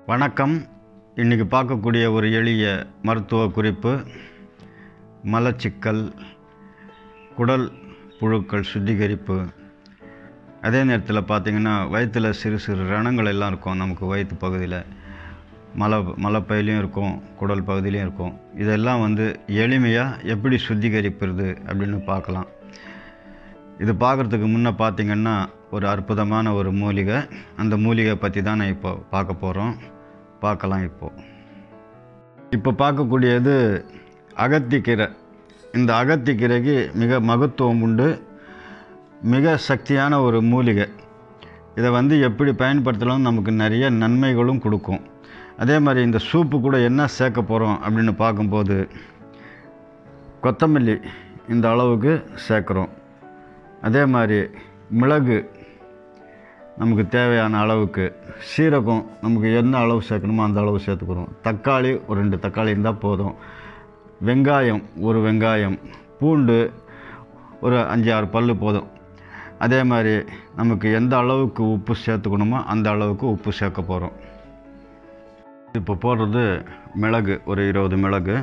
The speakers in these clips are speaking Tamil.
வணக்கம் இன்றைக்கி பார்க்கக்கூடிய ஒரு எளிய மருத்துவ குறிப்பு மலச்சிக்கல் குடல் புழுக்கள் சுத்திகரிப்பு அதே நேரத்தில் பார்த்திங்கன்னா வயிற்றில் சிறு சிறு ரணங்கள் எல்லாம் இருக்கும் நமக்கு வயிற்று பகுதியில் மலை மலைப்பையிலையும் இருக்கும் குடல் பகுதியிலையும் இருக்கும் இதெல்லாம் வந்து எளிமையாக எப்படி சுத்திகரிப்பது அப்படின்னு பார்க்கலாம் இது பார்க்குறதுக்கு முன்னே பார்த்திங்கன்னா ஒரு அற்புதமான ஒரு மூலிகை அந்த மூலிகை பற்றி தான் நான் இப்போ பார்க்க போகிறோம் பார்க்கலாம் இப்போது இப்போ பார்க்கக்கூடியது அகத்திக்கீரை இந்த அகத்திக்கீரைக்கு மிக மகத்துவம் உண்டு மிக சக்தியான ஒரு மூலிகை இதை வந்து எப்படி பயன்படுத்தலாம் நமக்கு நிறைய நன்மைகளும் கொடுக்கும் அதே மாதிரி இந்த சூப்பு கூட என்ன சேர்க்க போகிறோம் அப்படின்னு பார்க்கும்போது கொத்தமல்லி இந்த அளவுக்கு சேர்க்குறோம் அதே மாதிரி மிளகு நமக்கு தேவையான அளவுக்கு சீரகம் நமக்கு என்ன அளவு சேர்க்கணுமோ அந்த அளவு சேர்த்துக்கிறோம் தக்காளி ஒரு ரெண்டு தக்காளி இருந்தால் போதும் வெங்காயம் ஒரு வெங்காயம் பூண்டு ஒரு அஞ்சு ஆறு பல் போதும் அதே மாதிரி நமக்கு எந்த அளவுக்கு உப்பு சேர்த்துக்கணுமோ அந்த அளவுக்கு உப்பு சேர்க்க போகிறோம் இப்போ போடுறது மிளகு ஒரு இருபது மிளகு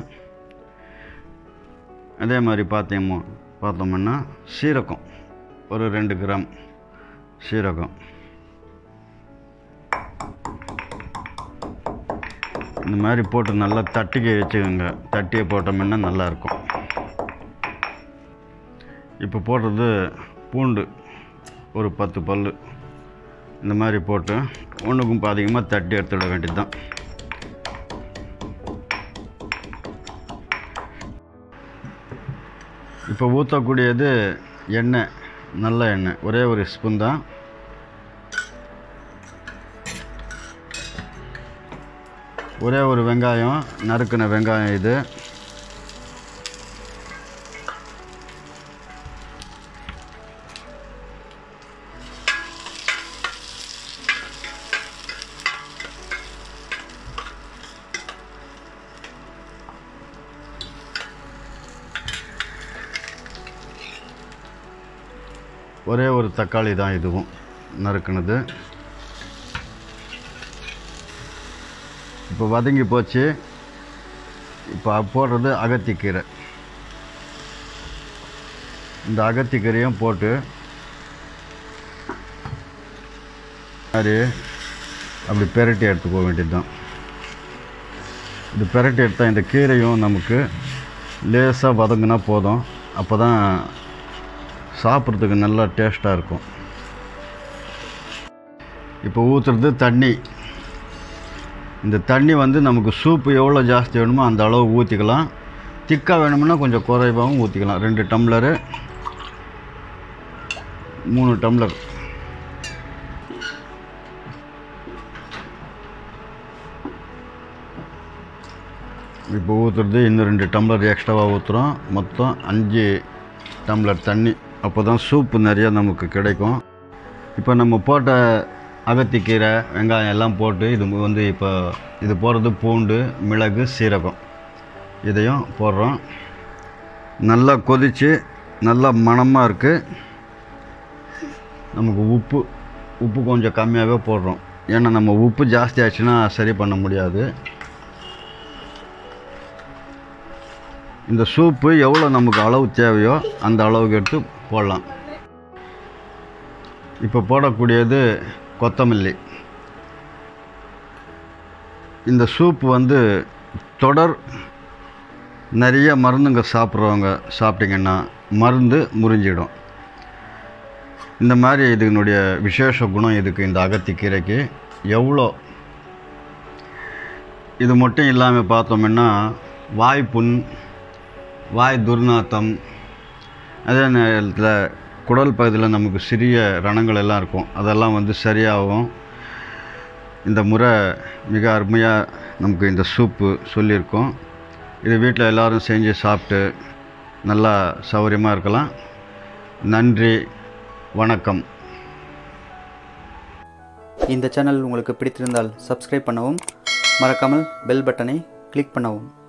அதே மாதிரி பார்த்தோமோ பார்த்தோம்னா சீரகம் ஒரு ரெண்டு கிராம் சீரகம் இந்த மாதிரி போட்டு நல்லா தட்டிக்க வச்சுக்கோங்க தட்டியை போட்டோம்னா நல்லாயிருக்கும் இப்போ போடுறது பூண்டு ஒரு பத்து பல் இந்த மாதிரி போட்டு ஒன்றுக்கும் பாதிகமாக தட்டி எடுத்துட வேண்டியது தான் இப்போ ஊற்றக்கூடியது எண்ணெய் நல்ல எண்ணெய் ஒரே ஒரு ஸ்பூன் தான் ஒரே ஒரு வெங்காயம் நறுக்கின வெங்காயம் இது ஒரே ஒரு தக்காளி தான் இதுவும் நறுக்குனது இப்போ வதங்கி போச்சு இப்போ போடுறது அகத்திக்கீரை இந்த அகத்திக்கீரையும் போட்டு மாதிரி அப்படி பெரட்டி எடுத்துக்க வேண்டியது தான் இது பெரட்டி எடுத்தால் இந்த கீரையும் நமக்கு லேசாக வதங்கினா போதும் அப்போ தான் சாப்பிட்றதுக்கு நல்லா டேஸ்ட்டாக இருக்கும் இப்போ ஊற்றுறது தண்ணி இந்த தண்ணி வந்து நமக்கு சூப்பு எவ்வளோ ஜாஸ்தி வேணுமோ அந்த அளவு ஊற்றிக்கலாம் திக்காக வேணும்னா கொஞ்சம் குறைவாகவும் ஊற்றிக்கலாம் ரெண்டு டம்ளரு மூணு டம்ளர் இப்போ ஊற்றுறது இன்னும் ரெண்டு டம்ளர் எக்ஸ்ட்ராவாக ஊற்றுறோம் மொத்தம் அஞ்சு டம்ளர் தண்ணி அப்போ தான் சூப்பு நிறையா நமக்கு கிடைக்கும் இப்போ நம்ம போட்ட அகத்திக்கீரை வெங்காயம் எல்லாம் போட்டு இது வந்து இப்போ இது போடுறது பூண்டு மிளகு சீரகம் இதையும் போடுறோம் நல்லா கொதித்து நல்லா மணமாக இருக்குது நமக்கு உப்பு உப்பு கொஞ்சம் கம்மியாகவே போடுறோம் ஏன்னா நம்ம உப்பு ஜாஸ்தி ஆச்சுன்னா சரி பண்ண முடியாது இந்த சூப்பு எவ்வளோ நமக்கு அளவு தேவையோ அந்த அளவுக்கு எடுத்து போடலாம் இப்போ போடக்கூடியது கொத்தமல்லி இந்த சூப் வந்து தொடர் நிறைய மருந்துங்க சாப்பிட்றவங்க சாப்பிட்டிங்கன்னா மருந்து முறிஞ்சிடும் இந்த மாதிரி இதனுடைய விசேஷ குணம் இதுக்கு இந்த அகத்திக்கீரைக்கு எவ்வளோ இது மட்டும் இல்லாமல் பார்த்தோம்னா வாய்ப்புண் வாய் துர்நாத்தம் அதே நேரத்தில் குடல் பகுதியில் நமக்கு சிறிய ரணங்கள் எல்லாம் இருக்கும் அதெல்லாம் வந்து சரியாகும் இந்த முறை மிக அருமையாக நமக்கு இந்த சூப்பு சொல்லியிருக்கோம் இது வீட்டில் எல்லோரும் செஞ்சு சாப்பிட்டு நல்லா சௌகரியமாக இருக்கலாம் நன்றி வணக்கம் இந்த சேனல் உங்களுக்கு பிடித்திருந்தால் சப்ஸ்கிரைப் பண்ணவும் மறக்காமல் பெல் பட்டனை கிளிக் பண்ணவும்